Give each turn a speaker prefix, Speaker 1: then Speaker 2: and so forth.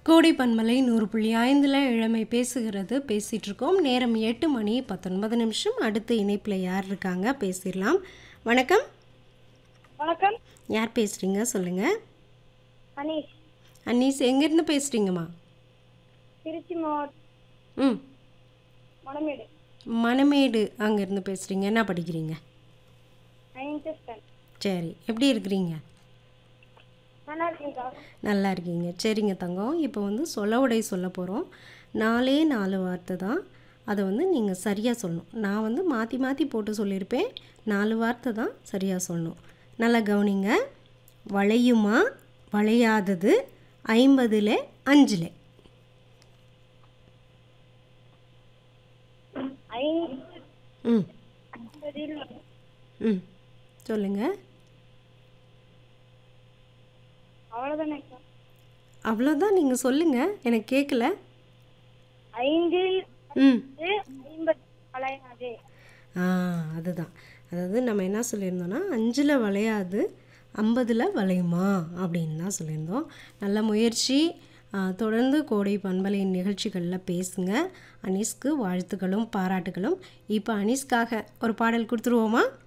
Speaker 1: கோடை பன்மலை நூறு புள்ளி ஐந்தில் இளமை பேசுகிறது பேசிகிட்டு இருக்கோம் நேரம் எட்டு மணி பத்தொன்பது நிமிஷம் அடுத்த இணைப்பில் யார் இருக்காங்க பேசிடலாம் வணக்கம்
Speaker 2: வணக்கம்
Speaker 1: யார் பேசுகிறீங்க சொல்லுங்கள்
Speaker 2: அனீஷ்
Speaker 1: அன்னீஸ் எங்கேருந்து பேசுகிறீங்கம்மா
Speaker 2: திருச்சி மாவட்டம்
Speaker 1: ம்
Speaker 2: மணமேடு
Speaker 1: மணமேடு அங்கேருந்து பேசுகிறீங்க என்ன படிக்கிறீங்க
Speaker 2: நைன்த்து ஸ்டாண்ட்
Speaker 1: சரி எப்படி இருக்கிறீங்க
Speaker 2: நல்லா இருக்கீங்களா
Speaker 1: நல்லா இருக்கீங்க சரிங்க தங்கம் இப்போ வந்து சொல்ல உடை சொல்ல போகிறோம் நாலே நாலு வார்த்தை தான் அதை வந்து நீங்கள் சரியாக சொல்லணும் நான் வந்து மாற்றி மாற்றி போட்டு சொல்லியிருப்பேன் நாலு வார்த்தை தான் சரியாக சொல்லணும் நல்லா கவனிங்க வளையுமா வளையாதது ஐம்பதில் அஞ்சில்
Speaker 2: ஐந்து
Speaker 1: ம்
Speaker 2: ஐம்பதில்
Speaker 1: ம் சொல்லுங்கள்
Speaker 2: அவ்வளோதானேக்கா
Speaker 1: அவ்வளோதான் நீங்கள் சொல்லுங்கள் எனக்கு கேட்கல
Speaker 2: ஐந்தில்
Speaker 1: ம்
Speaker 2: ஐம்பது வளையாது
Speaker 1: ஆ அதுதான் அதாவது நம்ம என்ன சொல்லியிருந்தோம்னா அஞ்சில் வளையாது ஐம்பதில் வளையுமா அப்படின்னு தான் சொல்லியிருந்தோம் நல்ல முயற்சி ஆ, தொடர்ந்து கோடை பண்பலையின் நிகழ்ச்சிகளில் பேசுங்க அனீஸ்க்கு வாழ்த்துக்களும் பாராட்டுகளும் இப்போ அனீஸ்க்காக ஒரு பாடல் கொடுத்துருவோமா